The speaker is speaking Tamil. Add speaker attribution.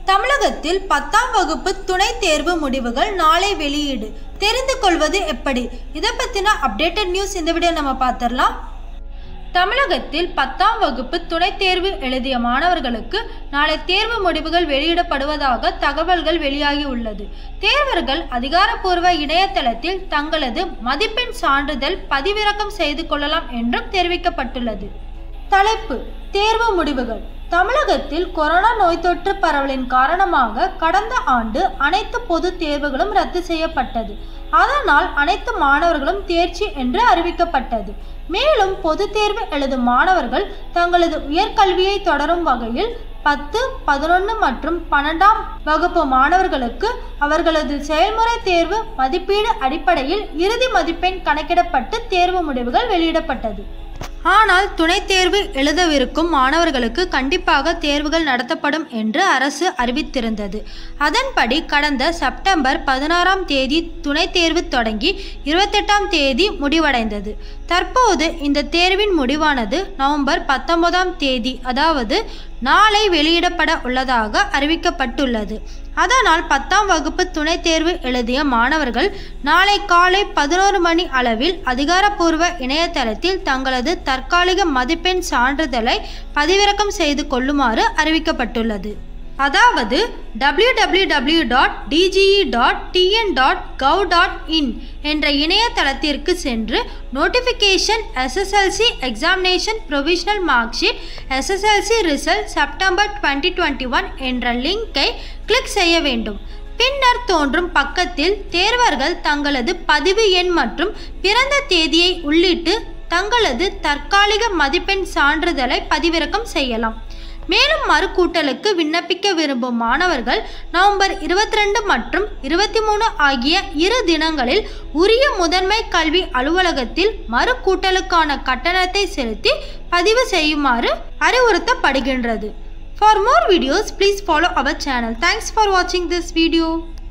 Speaker 1: தமிழகத்தில் பத்தாம் வகுப்பு துணைத் தேர்வு முடிவுகள் நாளை வெளியீடு தெரிந்து கொள்வது எப்படி இதை பற்றின அப்டேட்டட் நியூஸ் இந்த வீடியோ நம்ம பார்த்துடலாம் தமிழகத்தில் பத்தாம் வகுப்பு துணைத் தேர்வு எழுதிய மாணவர்களுக்கு நாளை தேர்வு முடிவுகள் வெளியிடப்படுவதாக தகவல்கள் வெளியாகி உள்ளது தேர்வர்கள் அதிகாரப்பூர்வ இணையதளத்தில் தங்களது மதிப்பெண் சான்றிதழ் பதிவிறக்கம் செய்து கொள்ளலாம் என்றும் தெரிவிக்கப்பட்டுள்ளது தலைப்பு தேர்வு முடிவுகள் தமிழகத்தில் கொரோனா நோய் தொற்று பரவலின் காரணமாக கடந்த ஆண்டு அனைத்து பொது தேர்வுகளும் ரத்து செய்யப்பட்டது அதனால் அனைத்து மாணவர்களும் தேர்ச்சி என்று அறிவிக்கப்பட்டது மேலும் பொது தேர்வு எழுதும் மாணவர்கள் தங்களது உயர்கல்வியை தொடரும் வகையில் பத்து பதினொன்று மற்றும் பன்னெண்டாம் வகுப்பு மாணவர்களுக்கு அவர்களது செயல்முறை தேர்வு மதிப்பீடு அடிப்படையில் இறுதி மதிப்பெண் கணக்கிடப்பட்டு தேர்வு முடிவுகள் வெளியிடப்பட்டது ஆனால் துணைத் தேர்வு எழுதவிருக்கும் மாணவர்களுக்கு கண்டிப்பாக தேர்வுகள் நடத்தப்படும் என்று அரசு அறிவித்திருந்தது அதன்படி கடந்த செப்டம்பர் பதினாறாம் தேதி துணைத் தேர்வு தொடங்கி இருபத்தெட்டாம் தேதி முடிவடைந்தது தற்போது இந்த தேர்வின் முடிவானது நவம்பர் பத்தொன்பதாம் தேதி அதாவது நாளை வெளியிடப்பட உள்ளதாக அறிவிக்கப்பட்டுள்ளது அதனால் பத்தாம் வகுப்பு துணைத் தேர்வு எழுதிய மாணவர்கள் நாளை காலை பதினோரு மணி அளவில் அதிகாரப்பூர்வ இணையதளத்தில் தங்களது தற்காலிக மதிப்பெண் சான்றிதழை பதிவிறக்கம் செய்து கொள்ளுமாறு அறிவிக்கப்பட்டுள்ளது அதாவது www.dge.tn.gov.in dot DGE dot TN dot gov dot in என்ற இணையதளத்திற்கு சென்று notification SSLC examination provisional mark sheet SSLC result September twenty twenty one என்ற லிங்கை கிளிக் செய்ய வேண்டும் பின்னர் தோன்றும் பக்கத்தில் தேர்வர்கள் தங்களது பதிவு எண் மற்றும் பிறந்த தேதியை உள்ளிட்டு தங்களது தற்காலிக மதிப்பெண் சான்றிதழை பதிவிறக்கம் செய்யலாம் மேலும் மறுகூட்டலுக்கு விண்ணப்பிக்க விரும்பும் மாணவர்கள் நவம்பர் இருபத்தி ரெண்டு மற்றும் இருபத்தி மூணு ஆகிய இரு தினங்களில் உரிய முதன்மை கல்வி அலுவலகத்தில் மறுகூட்டலுக்கான கட்டணத்தை செலுத்தி பதிவு செய்யுமாறு அறிவுறுத்தப்படுகின்றது for more videos please follow our channel thanks for வாட்சிங் திஸ் வீடியோ